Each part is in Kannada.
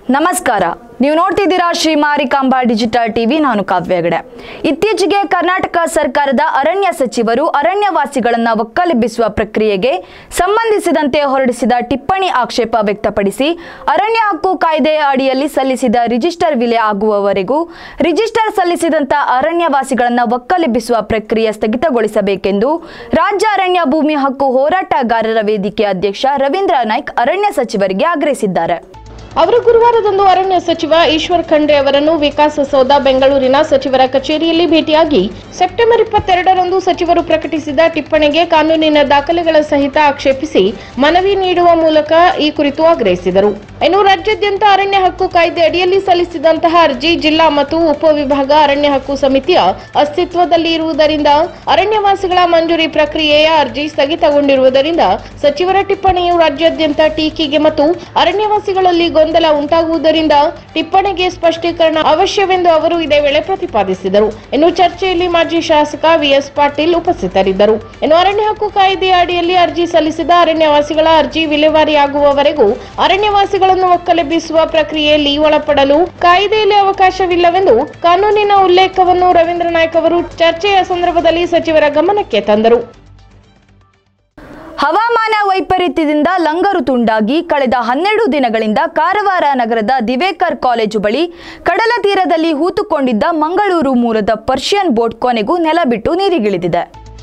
ನಮಸ್ಕಾರ ನೀವು ನೋಡ್ತಿದ್ದೀರಾ ಶ್ರೀ ಮಾರಿಕಾಂಬಾ ಡಿಜಿಟಲ್ ಟಿವಿ ನಾನು ಕಾವ್ಯ ಹೆಗಡೆ ಇತ್ತೀಚೆಗೆ ಕರ್ನಾಟಕ ಸರ್ಕಾರದ ಅರಣ್ಯ ಸಚಿವರು ಅರಣ್ಯವಾಸಿಗಳನ್ನ ಒಕ್ಕಲೆಬ್ಬಿಸುವ ಪ್ರಕ್ರಿಯೆಗೆ ಸಂಬಂಧಿಸಿದಂತೆ ಹೊರಡಿಸಿದ ಟಿಪ್ಪಣಿ ಆಕ್ಷೇಪ ವ್ಯಕ್ತಪಡಿಸಿ ಅರಣ್ಯ ಹಕ್ಕು ಕಾಯ್ದೆಯ ಅಡಿಯಲ್ಲಿ ಸಲ್ಲಿಸಿದ ರಿಜಿಸ್ಟರ್ ವಿಲೆ ಆಗುವವರೆಗೂ ರಿಜಿಸ್ಟರ್ ಸಲ್ಲಿಸಿದಂತ ಅರಣ್ಯವಾಸಿಗಳನ್ನ ಒಕ್ಕಲೆಬ್ಬಿಸುವ ಪ್ರಕ್ರಿಯೆ ಸ್ಥಗಿತಗೊಳಿಸಬೇಕೆಂದು ರಾಜ್ಯ ಅರಣ್ಯ ಭೂಮಿ ಹಕ್ಕು ಹೋರಾಟಗಾರರ ವೇದಿಕೆ ಅಧ್ಯಕ್ಷ ರವೀಂದ್ರ ನಾಯ್ಕ್ ಅರಣ್ಯ ಸಚಿವರಿಗೆ ಆಗ್ರಹಿಸಿದ್ದಾರೆ ಅವರು ಗುರುವಾರದಂದು ಅರಣ್ಯ ಸಚಿವ ಈಶ್ವರ್ ಖಂಡ್ರೆ ಅವರನ್ನು ವಿಕಾಸಸೌಧ ಬೆಂಗಳೂರಿನ ಸಚಿವರ ಕಚೇರಿಯಲ್ಲಿ ಭೇಟಿಯಾಗಿ ಸೆಪ್ಟೆಂಬರ್ ಇಪ್ಪತ್ತೆರಡರಂದು ಸಚಿವರು ಪ್ರಕಟಿಸಿದ ಟಿಪ್ಪಣಿಗೆ ಕಾನೂನಿನ ದಾಖಲೆಗಳ ಸಹಿತ ಆಕ್ಷೇಪಿಸಿ ಮನವಿ ನೀಡುವ ಮೂಲಕ ಈ ಕುರಿತು ಆಗ್ರಹಿಸಿದರು ಇನ್ನು ರಾಜ್ಯಾದ್ಯಂತ ಅರಣ್ಯ ಹಕ್ಕು ಕಾಯ್ದೆ ಅಡಿಯಲ್ಲಿ ಸಲ್ಲಿಸಿದಂತಹ ಅರ್ಜಿ ಜಿಲ್ಲಾ ಮತ್ತು ಉಪವಿಭಾಗ ಅರಣ್ಯ ಹಕ್ಕು ಸಮಿತಿಯ ಅಸ್ತಿತ್ವದಲ್ಲಿ ಇರುವುದರಿಂದ ಅರಣ್ಯವಾಸಿಗಳ ಮಂಜೂರಿ ಪ್ರಕ್ರಿಯೆಯ ಅರ್ಜಿ ಸ್ಥಗಿತಗೊಂಡಿರುವುದರಿಂದ ಸಚಿವರ ಟಿಪ್ಪಣಿಯು ರಾಜ್ಯಾದ್ಯಂತ ಟೀಕೆಗೆ ಮತ್ತು ಅರಣ್ಯವಾಸಿಗಳಲ್ಲಿ ಗೊಂದಲ ಉಂಟಾಗುವುದರಿಂದ ಟಿಪ್ಪಣಿಗೆ ಸ್ಪಷ್ಟೀಕರಣ ಅವಶ್ಯವೆಂದು ಅವರು ಇದೇ ವೇಳೆ ಪ್ರತಿಪಾದಿಸಿದರು ಇನ್ನು ಚರ್ಚೆಯಲ್ಲಿ ಮಾಜಿ ಶಾಸಕ ವಿಎಸ್ ಪಾಟೀಲ್ ಉಪಸ್ಥಿತರಿದ್ದರು ಇನ್ನು ಅರಣ್ಯ ಹಕ್ಕು ಕಾಯ್ದೆಯ ಅಡಿಯಲ್ಲಿ ಅರ್ಜಿ ಸಲ್ಲಿಸಿದ ಅರಣ್ಯವಾಸಿಗಳ ಅರ್ಜಿ ವಿಲೇವಾರಿಯಾಗುವವರೆಗೂ ಅರಣ್ಯವಾಸಿಗಳನ್ನು ಒಕ್ಕಲೆಬ್ಬಿಸುವ ಪ್ರಕ್ರಿಯೆಯಲ್ಲಿ ಒಳಪಡಲು ಕಾಯ್ದೆಯಲ್ಲಿ ಅವಕಾಶವಿಲ್ಲವೆಂದು ಕಾನೂನಿನ ಉಲ್ಲೇಖವನ್ನು ರವೀಂದ್ರ ನಾಯ್ಕ್ ಅವರು ಚರ್ಚೆಯ ಸಂದರ್ಭದಲ್ಲಿ ಸಚಿವರ ಗಮನಕ್ಕೆ ತಂದರು ಹವಾಮಾನ ವೈಪರೀತ್ಯದಿಂದ ಲಂಗರು ತುಂಡಾಗಿ ಕಳೆದ ಹನ್ನೆರಡು ದಿನಗಳಿಂದ ಕಾರವಾರ ನಗರದ ದಿವೇಕರ್ ಕಾಲೇಜು ಬಳಿ ಕಡಲ ತೀರದಲ್ಲಿ ಹೂತುಕೊಂಡಿದ್ದ ಮಂಗಳೂರು ಮೂಲದ ಪರ್ಷಿಯನ್ ಬೋಟ್ ಕೊನೆಗೂ ನೆಲ ಬಿಟ್ಟು ನೀರಿಗಿಳಿದಿದೆ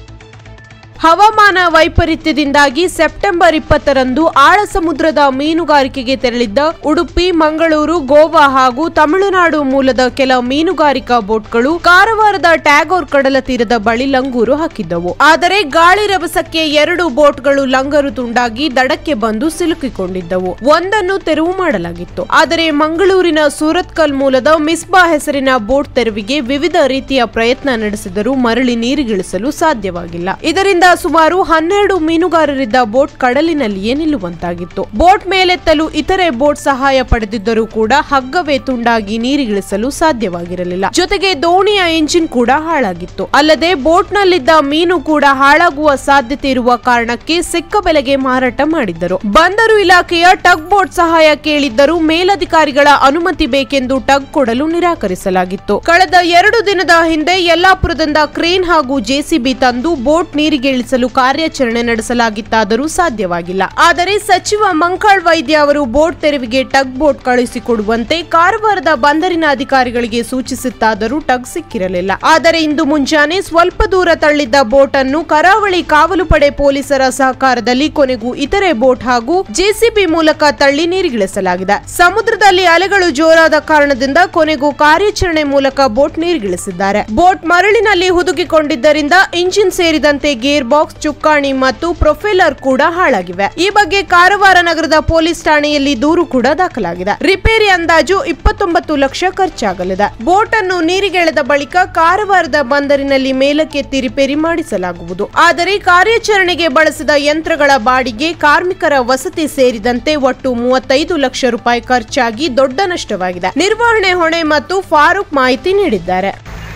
ಹವಾಮಾನ ವೈಪರೀತ್ಯದಿಂದಾಗಿ ಸೆಪ್ಟೆಂಬರ್ ಇಪ್ಪತ್ತರಂದು ಆಳ ಸಮುದ್ರದ ಮೀನುಗಾರಿಕೆಗೆ ತೆರಳಿದ್ದ ಉಡುಪಿ ಮಂಗಳೂರು ಗೋವಾ ಹಾಗೂ ತಮಿಳುನಾಡು ಮೂಲದ ಕೆಲ ಮೀನುಗಾರಿಕಾ ಬೋಟ್ಗಳು ಕಾರವಾರದ ಟ್ಯಾಗೋರ್ ಕಡಲ ತೀರದ ಬಳಿ ಲಂಗೂರು ಹಾಕಿದ್ದವು ಆದರೆ ಗಾಳಿ ರಭಸಕ್ಕೆ ಎರಡು ಬೋಟ್ಗಳು ಲಂಗರು ತುಂಡಾಗಿ ದಡಕ್ಕೆ ಬಂದು ಸಿಲುಕಿಕೊಂಡಿದ್ದವು ಒಂದನ್ನು ತೆರವು ಮಾಡಲಾಗಿತ್ತು ಆದರೆ ಮಂಗಳೂರಿನ ಸೂರತ್ಕಲ್ ಮೂಲದ ಮಿಸ್ಬಾ ಹೆಸರಿನ ಬೋಟ್ ತೆರವಿಗೆ ವಿವಿಧ ರೀತಿಯ ಪ್ರಯತ್ನ ನಡೆಸಿದರೂ ಮರಳಿ ನೀರಿಗಿಳಿಸಲು ಸಾಧ್ಯವಾಗಿಲ್ಲ ಇದರಿಂದ ಸುಮಾರು ಹನ್ನೆರಡು ಮೀನುಗಾರರಿದ್ದ ಬೋಟ್ ಕಡಲಿನಲ್ಲಿಯೇ ನಿಲ್ಲುವಂತಾಗಿತ್ತು ಬೋಟ್ ಮೇಲೆತ್ತಲು ಇತರೆ ಬೋಟ್ ಸಹಾಯ ಪಡೆದಿದ್ದರೂ ಕೂಡ ಹಗ್ಗವೇ ತುಂಡಾಗಿ ನೀರಿಗಿಳಿಸಲು ಸಾಧ್ಯವಾಗಿರಲಿಲ್ಲ ಜೊತೆಗೆ ದೋಣಿಯ ಎಂಜಿನ್ ಕೂಡ ಹಾಳಾಗಿತ್ತು ಅಲ್ಲದೆ ಬೋಟ್ನಲ್ಲಿದ್ದ ಮೀನು ಕೂಡ ಹಾಳಾಗುವ ಸಾಧ್ಯತೆ ಇರುವ ಕಾರಣಕ್ಕೆ ಸಿಕ್ಕ ಬೆಲೆಗೆ ಮಾರಾಟ ಮಾಡಿದ್ದರು ಬಂದರು ಇಲಾಖೆಯ ಟಗ್ ಬೋಟ್ ಸಹಾಯ ಕೇಳಿದ್ದರೂ ಮೇಲಧಿಕಾರಿಗಳ ಅನುಮತಿ ಬೇಕೆಂದು ಟಗ್ ಕೊಡಲು ನಿರಾಕರಿಸಲಾಗಿತ್ತು ಕಳೆದ ಎರಡು ದಿನದ ಹಿಂದೆ ಯಲ್ಲಾಪುರದಿಂದ ಕ್ರೇನ್ ಹಾಗೂ ಜೆಸಿಬಿ ತಂದು ಬೋಟ್ ನೀರಿಗೆ ಇಳಿಸಲು ಕಾರ್ಯಾಚರಣೆ ನಡೆಸಲಾಗಿತ್ತಾದರೂ ಸಾಧ್ಯವಾಗಿಲ್ಲ ಆದರೆ ಸಚಿವ ಮಂಕಾಳ್ ವೈದ್ಯ ಅವರು ಬೋಟ್ ತೆರವಿಗೆ ಟಗ್ ಬೋಟ್ ಕಳುಹಿಸಿಕೊಡುವಂತೆ ಕಾರವಾರದ ಬಂದರಿನ ಅಧಿಕಾರಿಗಳಿಗೆ ಸೂಚಿಸಿತ್ತಾದರೂ ಟಗ್ ಸಿಕ್ಕಿರಲಿಲ್ಲ ಆದರೆ ಇಂದು ಮುಂಜಾನೆ ಸ್ವಲ್ಪ ದೂರ ತಳ್ಳಿದ್ದ ಬೋಟ್ ಅನ್ನು ಕರಾವಳಿ ಕಾವಲು ಪಡೆ ಪೊಲೀಸರ ಸಹಕಾರದಲ್ಲಿ ಕೊನೆಗೂ ಇತರೆ ಬೋಟ್ ಹಾಗೂ ಜೆಸಿಬಿ ಮೂಲಕ ತಳ್ಳಿ ನೀರಿಗಿಳಿಸಲಾಗಿದೆ ಸಮುದ್ರದಲ್ಲಿ ಅಲೆಗಳು ಜೋರಾದ ಕಾರಣದಿಂದ ಕೊನೆಗೂ ಕಾರ್ಯಾಚರಣೆ ಮೂಲಕ ಬೋಟ್ ನೀರಿಗಿಳಿಸಿದ್ದಾರೆ ಬೋಟ್ ಮರಳಿನಲ್ಲಿ ಹುದುಗಿಕೊಂಡಿದ್ದರಿಂದ ಇಂಜಿನ್ ಸೇರಿದಂತೆ ಗೇರ್ ಬಾಕ್ಸ್ ಚುಕ್ಕಾಣಿ ಮತ್ತು ಪ್ರೊಫೆಲರ್ ಕೂಡ ಹಾಳಾಗಿವೆ ಈ ಬಗ್ಗೆ ಕಾರವಾರ ನಗರದ ಪೊಲೀಸ್ ಠಾಣೆಯಲ್ಲಿ ದೂರು ಕೂಡ ದಾಖಲಾಗಿದೆ ರಿಪೇರಿ ಅಂದಾಜು ಇಪ್ಪತ್ತೊಂಬತ್ತು ಲಕ್ಷ ಖರ್ಚಾಗಲಿದೆ ಬೋಟ್ ಅನ್ನು ನೀರಿಗೆಳೆದ ಬಳಿಕ ಕಾರವಾರದ ಬಂದರಿನಲ್ಲಿ ಮೇಲಕ್ಕೆತ್ತಿ ರಿಪೇರಿ ಮಾಡಿಸಲಾಗುವುದು ಆದರೆ ಕಾರ್ಯಾಚರಣೆಗೆ ಬಳಸಿದ ಯಂತ್ರಗಳ ಬಾಡಿಗೆ ಕಾರ್ಮಿಕರ ವಸತಿ ಸೇರಿದಂತೆ ಒಟ್ಟು ಮೂವತ್ತೈದು ಲಕ್ಷ ರೂಪಾಯಿ ಖರ್ಚಾಗಿ ದೊಡ್ಡ ನಷ್ಟವಾಗಿದೆ ನಿರ್ವಹಣೆ ಹೊಣೆ ಮತ್ತು ಫಾರೂಕ್ ಮಾಹಿತಿ ನೀಡಿದ್ದಾರೆ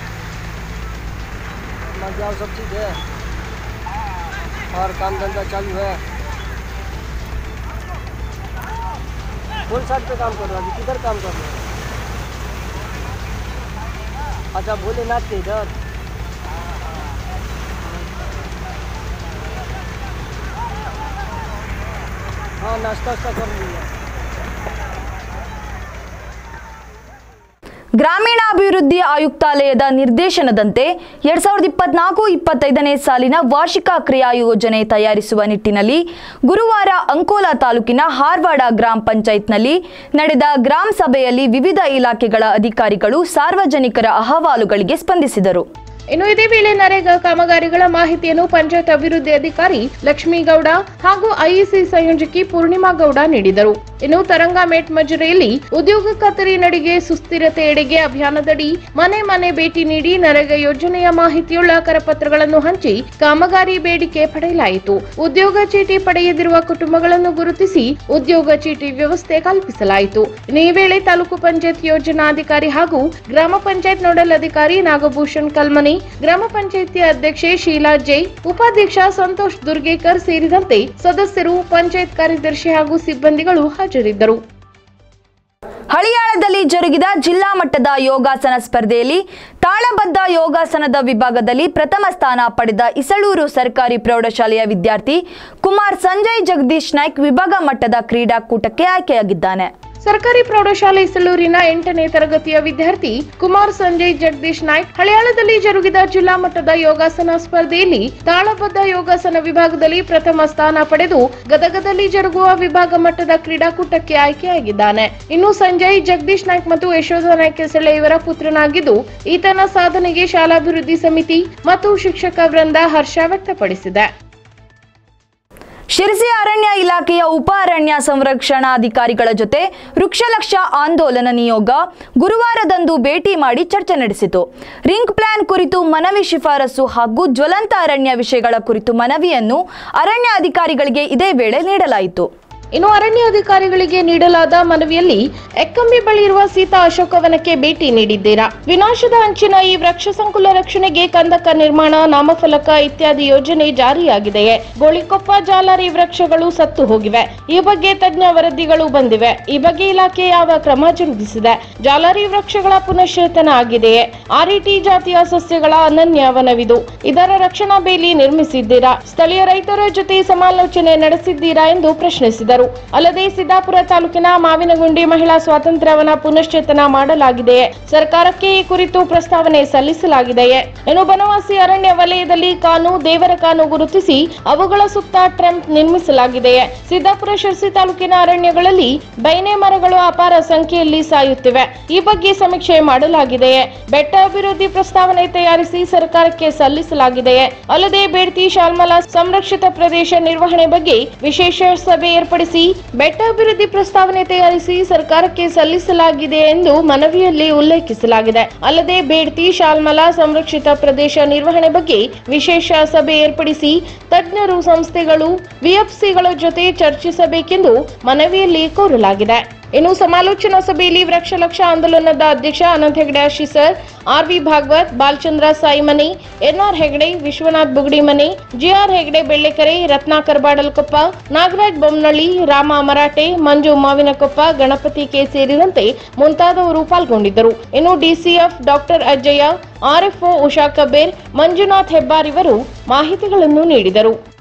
जाओ सब ठीक है और काम धंधा चालू है कौन साइड पे काम कर रहे हो अभी किधर काम कर रहे हो अच्छा भोलेनाथ के इधर हाँ नाश्ता वाश्ता कर लिया ಗ್ರಾಮೀಣಾಭಿವೃದ್ಧಿ ಆಯುಕ್ತಾಲಯದ ನಿರ್ದೇಶನದಂತೆ ಎರಡ್ ಸಾವಿರದ ಇಪ್ಪತ್ನಾಲ್ಕು ಇಪ್ಪತ್ತೈದನೇ ಸಾಲಿನ ವಾರ್ಷಿಕ ಕ್ರಿಯಾ ಯೋಜನೆ ತಯಾರಿಸುವ ನಿಟ್ಟಿನಲ್ಲಿ ಗುರುವಾರ ಅಂಕೋಲಾ ತಾಲೂಕಿನ ಹಾರ್ವಾಡ ಗ್ರಾಮ ಪಂಚಾಯತ್ನಲ್ಲಿ ನಡೆದ ಗ್ರಾಮ ಸಭೆಯಲ್ಲಿ ವಿವಿಧ ಇಲಾಖೆಗಳ ಅಧಿಕಾರಿಗಳು ಸಾರ್ವಜನಿಕರ ಅಹವಾಲುಗಳಿಗೆ ಸ್ಪಂದಿಸಿದರು ಇನ್ನು ಇದೇ ವೇಳೆ ನರೇಗಾ ಕಾಮಗಾರಿಗಳ ಮಾಹಿತಿಯನ್ನು ಪಂಚಾಯತ್ ಅಭಿವೃದ್ಧಿ ಅಧಿಕಾರಿ ಲಕ್ಷ್ಮೀಗೌಡ ಹಾಗೂ ಐಇಸಿ ಸಂಯೋಜಕಿ ಪೂರ್ಣಿಮಾ ಗೌಡ ನೀಡಿದರು ಇನ್ನು ತರಂಗ ಮೇಟ್ ಮಜುರೆಯಲ್ಲಿ ಉದ್ಯೋಗ ಖಾತರಿ ನಡಿಗೆ ಸುಸ್ಥಿರತೆ ಎಡೆಗೆ ಅಭಿಯಾನದಡಿ ಮನೆ ಮನೆ ಭೇಟಿ ನೀಡಿ ನರೇಗಾ ಯೋಜನೆಯ ಮಾಹಿತಿಯುಳ್ಳ ಕರಪತ್ರಗಳನ್ನು ಹಂಚಿ ಕಾಮಗಾರಿ ಬೇಡಿಕೆ ಪಡೆಯಲಾಯಿತು ಉದ್ಯೋಗ ಚೀಟಿ ಪಡೆಯದಿರುವ ಕುಟುಂಬಗಳನ್ನು ಗುರುತಿಸಿ ಉದ್ಯೋಗ ಚೀಟಿ ವ್ಯವಸ್ಥೆ ಕಲ್ಪಿಸಲಾಯಿತು ಇನ್ನು ಈ ವೇಳೆ ತಾಲೂಕು ಪಂಚಾಯತ್ ಯೋಜನಾಧಿಕಾರಿ ಹಾಗೂ ಗ್ರಾಮ ಪಂಚಾಯತ್ ನೋಡಲ್ ಅಧಿಕಾರಿ ನಾಗಭೂಷಣ್ ಕಲ್ಮನಿ ಗ್ರಾಮ ಪಂಚಾಯಿತಿ ಅಧ್ಯಕ್ಷೆ ಶೀಲಾ ಜೈ ಉಪಾಧ್ಯಕ್ಷ ಸಂತೋಷ್ ದುರ್ಗೇಕರ್ ಸೇರಿದಂತೆ ಸದಸ್ಯರು ಪಂಚಾಯತ್ ಕಾರ್ಯದರ್ಶಿ ಹಾಗೂ ಸಿಬ್ಬಂದಿಗಳು ಹಾಜರಿದ್ದರು ಹಳಿಯಾಳದಲ್ಲಿ ಜರುಗಿದ ಜಿಲ್ಲಾ ಮಟ್ಟದ ಯೋಗಾಸನ ಸ್ಪರ್ಧೆಯಲ್ಲಿ ತಾಳಬದ್ಧ ಯೋಗಾಸನದ ವಿಭಾಗದಲ್ಲಿ ಪ್ರಥಮ ಸ್ಥಾನ ಪಡೆದ ಇಸಳೂರು ಸರ್ಕಾರಿ ಪ್ರೌಢಶಾಲೆಯ ವಿದ್ಯಾರ್ಥಿ ಕುಮಾರ್ ಸಂಜಯ್ ಜಗದೀಶ್ ನಾಯ್ಕ್ ವಿಭಾಗ ಮಟ್ಟದ ಕ್ರೀಡಾಕೂಟಕ್ಕೆ ಆಯ್ಕೆಯಾಗಿದ್ದಾನೆ ಸರ್ಕಾರಿ ಪ್ರೌಢಶಾಲೆ ಇಸಲೂರಿನ ಎಂಟನೇ ತರಗತಿಯ ವಿದ್ಯಾರ್ಥಿ ಕುಮಾರ್ ಸಂಜಯ್ ಜಗದೀಶ್ ನಾಯ್ಕ್ ಹಳಿಯಾಳದಲ್ಲಿ ಜರುಗಿದ ಜಿಲ್ಲಾ ಮಟ್ಟದ ಯೋಗಾಸನ ಸ್ಪರ್ಧೆಯಲ್ಲಿ ತಾಳಬದ್ಧ ಯೋಗಾಸನ ವಿಭಾಗದಲ್ಲಿ ಪ್ರಥಮ ಸ್ಥಾನ ಪಡೆದು ಗದಗದಲ್ಲಿ ಜರುಗುವ ವಿಭಾಗ ಮಟ್ಟದ ಕ್ರೀಡಾಕೂಟಕ್ಕೆ ಆಯ್ಕೆಯಾಗಿದ್ದಾನೆ ಇನ್ನು ಸಂಜಯ್ ಜಗದೀಶ್ ನಾಯ್ಕ್ ಮತ್ತು ಯಶೋಧ ನಾಯ್ಕ್ ಹೆಸಳೆ ಇವರ ಪುತ್ರನಾಗಿದ್ದು ಈತನ ಸಾಧನೆಗೆ ಶಾಲಾಭಿವೃದ್ಧಿ ಸಮಿತಿ ಮತ್ತು ಶಿಕ್ಷಕ ವೃಂದ ಹರ್ಷ ವ್ಯಕ್ತಪಡಿಸಿದೆ ಶಿರಸಿ ಅರಣ್ಯ ಇಲಾಖೆಯ ಉಪ ಅರಣ್ಯ ಸಂರಕ್ಷಣಾಧಿಕಾರಿಗಳ ಜೊತೆ ವೃಕ್ಷಲಕ್ಷ ಆಂದೋಲನ ನಿಯೋಗ ಗುರುವಾರದಂದು ಭೇಟಿ ಮಾಡಿ ಚರ್ಚೆ ನಡೆಸಿತು ರಿಂಗ್ ಪ್ಲಾನ್ ಕುರಿತು ಮನವಿ ಶಿಫಾರಸು ಹಾಗೂ ಜ್ವಲಂತ ಅರಣ್ಯ ವಿಷಯಗಳ ಕುರಿತು ಮನವಿಯನ್ನು ಅರಣ್ಯ ಅಧಿಕಾರಿಗಳಿಗೆ ಇದೇ ವೇಳೆ ನೀಡಲಾಯಿತು ಇನ್ನು ಅರಣ್ಯ ಅಧಿಕಾರಿಗಳಿಗೆ ನೀಡಲಾದ ಮನವಿಯಲ್ಲಿ ಎಕ್ಕಂಬಿ ಬಳಿ ಇರುವ ಸೀತಾ ಅಶೋಕವನಕ್ಕೆ ಭೇಟಿ ನೀಡಿದ್ದೀರಾ ವಿನಾಶದ ಅಂಚಿನ ಈ ವೃಕ್ಷ ಸಂಕುಲ ರಕ್ಷಣೆಗೆ ಕಂದಕ ನಿರ್ಮಾಣ ನಾಮಫಲಕ ಇತ್ಯಾದಿ ಯೋಜನೆ ಜಾರಿಯಾಗಿದೆಯೇ ಗೋಳಿಕೊಪ್ಪ ಜಾಲರಿ ವೃಕ್ಷಗಳು ಸತ್ತು ಹೋಗಿವೆ ಈ ಬಗ್ಗೆ ತಜ್ಞ ವರದಿಗಳು ಬಂದಿವೆ ಈ ಬಗ್ಗೆ ಇಲಾಖೆ ಯಾವ ಕ್ರಮ ಜರುಗಿಸಿದೆ ಜಾಲರಿ ವೃಕ್ಷಗಳ ಪುನಶ್ಚೇತನ ಆಗಿದೆಯೇ ಆರ್ಇಟಿ ಜಾತಿಯ ಸಸ್ಯಗಳ ಅನನ್ಯ ವನವಿದು ಇದರ ರಕ್ಷಣಾ ಬೇಲಿ ನಿರ್ಮಿಸಿದ್ದೀರಾ ಸ್ಥಳೀಯ ರೈತರ ಜೊತೆ ಸಮಾಲೋಚನೆ ನಡೆಸಿದ್ದೀರಾ ಎಂದು ಪ್ರಶ್ನಿಸಿದರು ಅಲ್ಲದೆ ಸಿದ್ದಾಪುರ ತಾಲೂಕಿನ ಮಾವಿನಗುಂಡಿ ಮಹಿಳಾ ಸ್ವಾತಂತ್ರ್ಯವನ ಪುನಶ್ಚೇತನ ಮಾಡಲಾಗಿದೆಯೇ ಸರ್ಕಾರಕ್ಕೆ ಈ ಕುರಿತು ಪ್ರಸ್ತಾವನೆ ಸಲ್ಲಿಸಲಾಗಿದೆಯೇ ಇನ್ನು ಬನವಾಸಿ ಅರಣ್ಯ ವಲಯದಲ್ಲಿ ಕಾನು ದೇವರ ಕಾನು ಗುರುತಿಸಿ ಅವುಗಳ ಸುತ್ತ ಟ್ರಂಪ್ ನಿರ್ಮಿಸಲಾಗಿದೆಯೇ ಸಿದ್ದಾಪುರ ಶಿರ್ಸಿ ತಾಲೂಕಿನ ಅರಣ್ಯಗಳಲ್ಲಿ ಬೈನೆ ಮರಗಳು ಅಪಾರ ಸಂಖ್ಯೆಯಲ್ಲಿ ಸಾಯುತ್ತಿವೆ ಈ ಬಗ್ಗೆ ಸಮೀಕ್ಷೆ ಮಾಡಲಾಗಿದೆಯೇ ಬೆಟ್ಟ ಅಭಿವೃದ್ಧಿ ಪ್ರಸ್ತಾವನೆ ತಯಾರಿಸಿ ಸರ್ಕಾರಕ್ಕೆ ಸಲ್ಲಿಸಲಾಗಿದೆಯೇ ಅಲ್ಲದೆ ಬೇಡ್ತಿ ಶಾಲ್ಮಲಾ ಸಂರಕ್ಷಿತ ಪ್ರದೇಶ ನಿರ್ವಹಣೆ ಬಗ್ಗೆ ವಿಶೇಷ ಸಭೆ ಏರ್ಪಡಿಸಿ ಬೆಟ್ಟ ಅಭಿವೃದ್ಧಿ ಪ್ರಸ್ತಾವನೆ ತಯಾರಿಸಿ ಸರ್ಕಾರಕ್ಕೆ ಸಲ್ಲಿಸಲಾಗಿದೆ ಎಂದು ಮನವಿಯಲ್ಲಿ ಉಲ್ಲೇಖಿಸಲಾಗಿದೆ ಅಲ್ಲದೆ ಬೇಡ್ತಿ ಶಾಲ್ಮಲಾ ಸಂರಕ್ಷಿತ ಪ್ರದೇಶ ನಿರ್ವಹಣೆ ಬಗ್ಗೆ ವಿಶೇಷ ಸಭೆ ಏರ್ಪಡಿಸಿ ತಜ್ಞರು ಸಂಸ್ಥೆಗಳು ವಿಎಫ್ಸಿಗಳ ಜೊತೆ ಚರ್ಚಿಸಬೇಕೆಂದು ಮನವಿಯಲ್ಲಿ ಕೋರಲಾಗಿದೆ ಇನ್ನು ಸಮಾಲೋಚನಾ ಸಭೆಯಲ್ಲಿ ವೃಕ್ಷ ಲಕ್ಷ ಆಂದೋಲನದ ಅಧ್ಯಕ್ಷ Ananth Hegde Ashisar R V Bhagwat Balachandra Saimani NR Hegde Vishwanath Bugadimani GR Hegde Bellekere Ratnakar Badalkoppa Nagaraj Bommanalli Rama Marathe Manju Mavinakoppa Ganapati K ಸೇರಿದಂತೆ ಮುಂತಾದವರು ಪಾಲ್ಗೊಂಡಿದ್ದರು ಇನ್ನು DCF doctor Ajjayya RFO Usha Kaber Manjunath Hebbar ಇವರು ಮಾಹಿತಿಗಳನ್ನು ನೀಡಿದರು